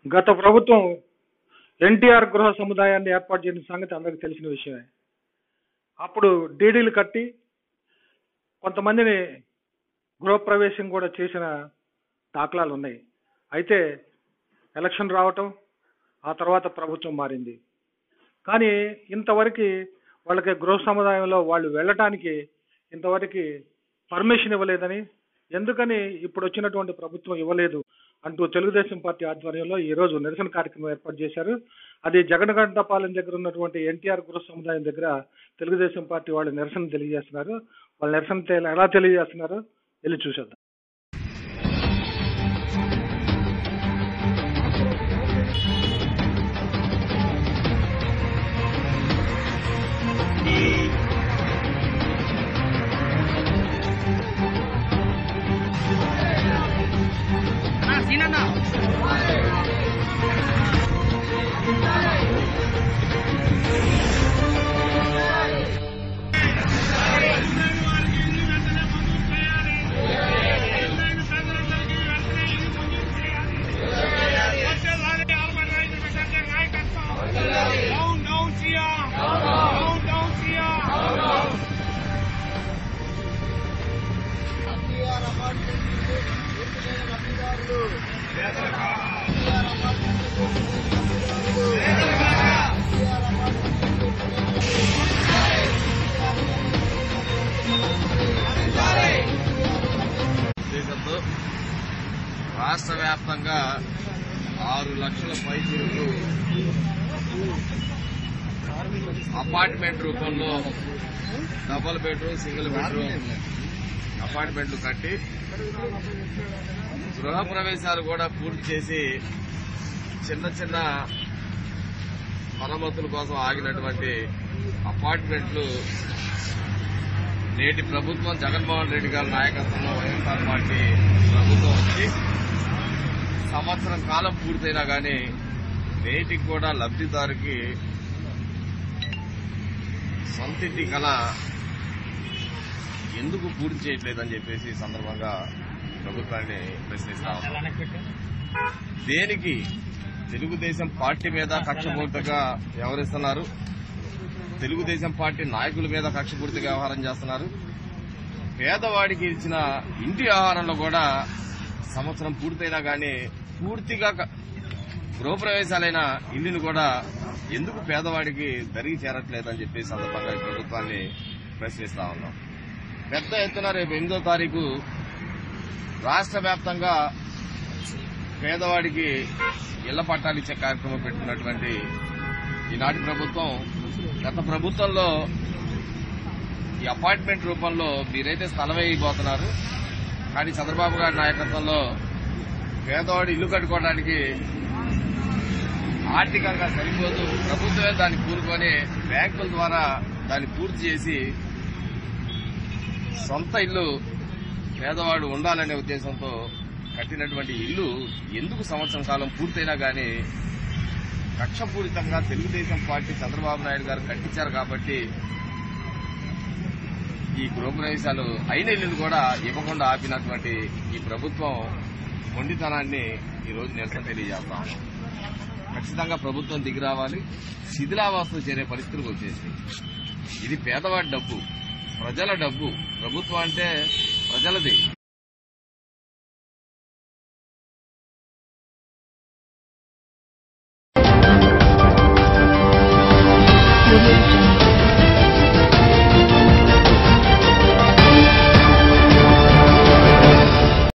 గత ప్రభుత్వం ఎన్టీఆర్ గృహ సముదాయాన్ని ఏర్పాటు చేసిన సంగతి అందరికీ తెలిసిన విషయమే అప్పుడు డీడీలు కట్టి కొంతమందిని గృహప్రవేశం కూడా చేసిన దాఖలాలు ఉన్నాయి అయితే ఎలక్షన్ రావటం ఆ తర్వాత ప్రభుత్వం మారింది కానీ ఇంతవరకు వాళ్ళకి గృహ సముదాయంలో వాళ్ళు వెళ్ళటానికి ఇంతవరకు పర్మిషన్ ఇవ్వలేదని ఎందుకని ఇప్పుడు వచ్చినటువంటి ప్రభుత్వం ఇవ్వలేదు అంటూ తెలుగుదేశం పార్టీ ఆధ్వర్యంలో ఈ రోజు నిరసన కార్యక్రమం ఏర్పాటు చేశారు అది జగన్గంటపాలెం దగ్గర ఉన్నటువంటి ఎన్టీఆర్ గృహ సముదాయం దగ్గర తెలుగుదేశం పార్టీ వాళ్ళు నిరసన తెలియజేస్తున్నారు వాళ్ళు నిరసన తె- ఎలా తెలియజేస్తున్నారో వెళ్ళి చూసేద్దాం Down, down, Sia! Down, down, Sia! ఉద్దేశంతో రాష్ట్ర వ్యాప్తంగా ఆరు లక్షల పైసలు అపార్ట్మెంట్ రూపంలో డబుల్ బెడ్రూమ్ సింగిల్ బెడ్రూమ్ అపార్ట్మెంట్లు కట్టి గృహ ప్రవేశాలు కూడా పూర్తి చేసి చిన్న చిన్న మరమ్మతుల కోసం ఆగినటువంటి అపార్ట్మెంట్లు నేటి ప్రభుత్వం జగన్మోహన్ రెడ్డి గారి నాయకత్వంలో వైఎస్ఆర్ పార్టీ ప్రభుత్వం వచ్చి సంవత్సరం కాలం పూర్తయినా గానీ నేటికి కూడా లబ్ధిదారుకి సొంతింటి కళ ఎందుకు పూర్తి చేయట్లేదని చెప్పేసి ఈ సందర్భంగా ప్రభుత్వాన్ని ప్రశ్నిస్తా ఉన్నాం దేనికి తెలుగుదేశం పార్టీ మీద కక్షపూర్తిగా వ్యవహరిస్తున్నారు తెలుగుదేశం పార్టీ నాయకుల మీద కక్షపూర్తిగా వ్యవహారం చేస్తున్నారు పేదవాడికి ఇచ్చిన ఇంటి ఆహారంలో కూడా సంవత్సరం పూర్తయినా గానీ పూర్తిగా క- గృహప్రవేశాలైన ఇల్లును కూడా ఎందుకు పేదవాడికి దరిగి చేరట్లేదని చెప్పి ఈ సందర్భంగా ఈ ప్రభుత్వాన్ని ప్రశ్నిస్తా ఉన్నాం పెద్ద ఎత్తున రేపు ఎనిమిదో తారీఖు రాష్ట్ర వ్యాప్తంగా పేదవాడికి ఇళ్ల పట్టాలు ఇచ్చే కార్యక్రమం పెట్టుకున్నటువంటి ఈనాటి ప్రభుత్వం గత ప్రభుత్వంలో ఈ అపార్ట్మెంట్ రూపంలో మీరైతే స్థలం వేయబోతున్నారు కానీ చంద్రబాబు గారి నాయకత్వంలో పేదవాడు ఇల్లు కట్టుకోవడానికి ఆర్థికంగా సరిపోదు ప్రభుత్వమే దాన్ని కూరుకొని బ్యాంకుల ద్వారా దాన్ని పూర్తి చేసి సొంత ఇల్లు పేదవాడు ఉండాలనే ఉద్దేశంతో కట్టినటువంటి ఇల్లు ఎందుకు సంవత్సరం కాలం పూర్తయినా గానీ కక్షపూరితంగా తెలుగుదేశం పార్టీ చంద్రబాబు నాయుడు గారు కట్టించారు కాబట్టి ఈ గృహప్రవేశాలు అయిన ఇల్లులు కూడా ఇవ్వకుండా ఆపినటువంటి ఈ ప్రభుత్వం మొండితనాన్ని ఈ రోజు నిరసన తెలియజేస్తాం ఖచ్చితంగా ప్రభుత్వం దిగి రావాలి శిథిలావాసం చేరే పరిస్థితులకు వచ్చేసి ఇది పేదవాడి డబ్బు ప్రజల డబ్బు ప్రభుత్వం అంటే ప్రజలది Audio Jungle.